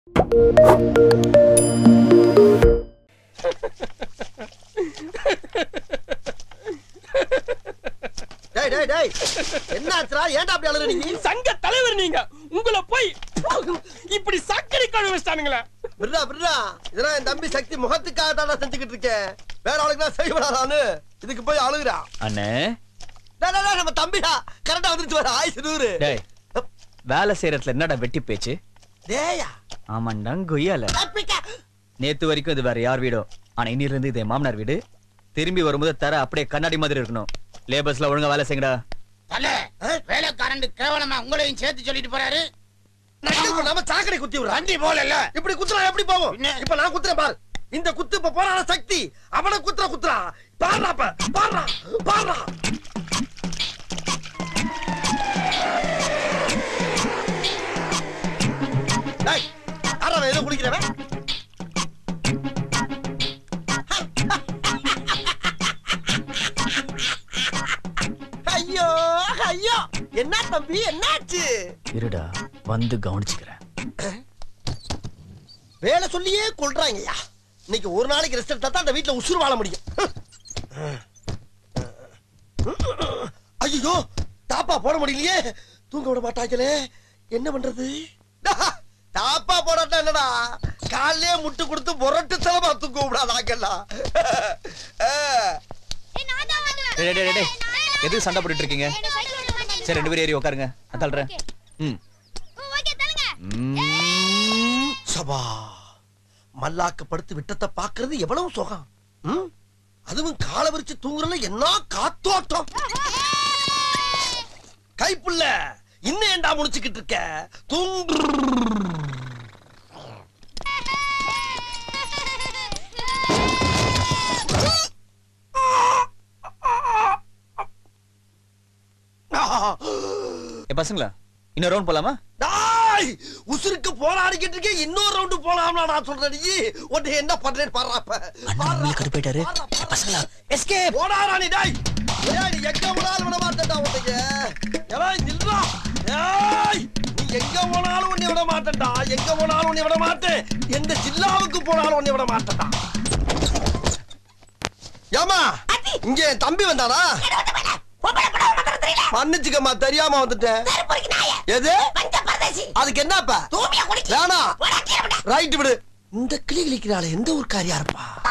டேய் டேய் டேய் என்னாச்சுடா ஏன்டா அப்படி அழுற நீ சங்க தலைவர் நீங்க உங்களை போய் இப்படி சக்கரை கழுவி வச்சிட்டானுங்களே விடுறா விடுறா இதெல்லாம் என் தம்பி சக்தி முகத்துக்காக தான்டா செஞ்சுக்கிட்டு இருக்கேன் வேற ஆளுக்கு நான் செய்யப்படாதான்னு இதுக்கு போய் அழுகுறா அண்ணே டேய், டேய், டேய், நம்ம தம்பிடா கரெக்டா வந்துருச்சு வர ஆயுசு நூறு டேய் வேலை செய்யறதுல என்னடா வெட்டி பேச்சு டேயா ஆமாண்டா கொய்யால நேத்து வரைக்கும் இது வேற யார் வீடோ ஆனா இன்னில இருந்து இது என் மாமனார் வீடு திரும்பி வரும்போது தர அப்படியே கண்ணாடி மாதிரி இருக்கணும் லேபர்ஸ்ல ஒழுங்கா வேலை செய்யுங்கடா தல வேலைக்காரன் கேவலமா உங்களையும் சேர்த்து சொல்லிட்டு போறாரு நக்கல் பண்ணாம சாக்கடை குத்தி விடுறா வண்டி போகல இப்படி குத்துறா எப்படி போகும் என்ன? இப்ப நான் குத்துறேன் பாரு இந்த குத்து இப்ப போறான சக்தி அவனை குத்துற குத்துறா பாடுறா அப்ப பாடுறா பாடுறா டேய் யாரா ஏதோ குளிக்கிறவன் ஐயோ ஐயோ என்ன தம்பி என்னாச்சு இருடா வந்து கவனிச்சுக்கிறேன் வேலை சொல்லியே கொள்றாங்கய்யா இன்னைக்கு ஒரு நாளைக்கு ரெஸ்ட் எடுத்தா தான் அந்த வீட்டுல உசுறு வாழ முடியும் ஐயோ தாப்பா போட முடியலையே தூங்க விட மாட்டாங்களே என்ன பண்றது தாப்பா போடாட்டா என்னடா காலையே முட்டு கொடுத்து புரட்டு தலமா தூங்க விடாதாங்கல்லாம் டேய், டேய், டேய், டேய். எதுக்கு சண்டை போட்டுட்டு இருக்கீங்க சரி ரெண்டு பேரும் ஏறி உட்காருங்க நான் தள்ளுறேன் ம் ம். சபா மல்லாக்க படுத்து விட்டத்தை பாக்குறது எவ்வளவு சுகம் ம்? அதுவும் காலை விரிச்சு தூங்குறதுல என்ன காத்தோட்டம் கைப்புள்ள இன்னும் ஏண்டா முடிச்சுக்கிட்டு இருக்க தூங்கு ஏ பசங்களா இன்னொரு ரவுண்ட் போலாமா டாய் உசுருக்கு போராடிக்கிட்டு இருக்கே இன்னொரு ரவுண்டு போலாம்னா நான் சொல்றேன் நீ உன்னை என்ன பண்றேன்னு பாடுறாப்ப கடுப்பாயிட்டாரு பசங்களா எஸ்கேப் போடாரா நீ டாய் ஏய் நீ எங்க போனாலும் விட மாட்டேன்டா உன்னைய ஏய் நில்றா ஏய் நீ எங்க போனாலும் உன்னை விட மாட்டேன்டா எங்க போனாலும் உன்னை விட மாட்டேன் எந்த ஜில்லாவுக்கு போனாலும் உன்னை விட மாட்டேன்டா ஏமா இங்க என் தம்பி வந்தானா மன்னிச்சுக்கம்மா தெரியாம வந்துட்டேன் எது அதுக்கு என்னப்பா வேணாம் ரைட் விடு இந்த கிளி கிளிக்கிறாள் எந்த ஊர்க்காரியா இருப்பா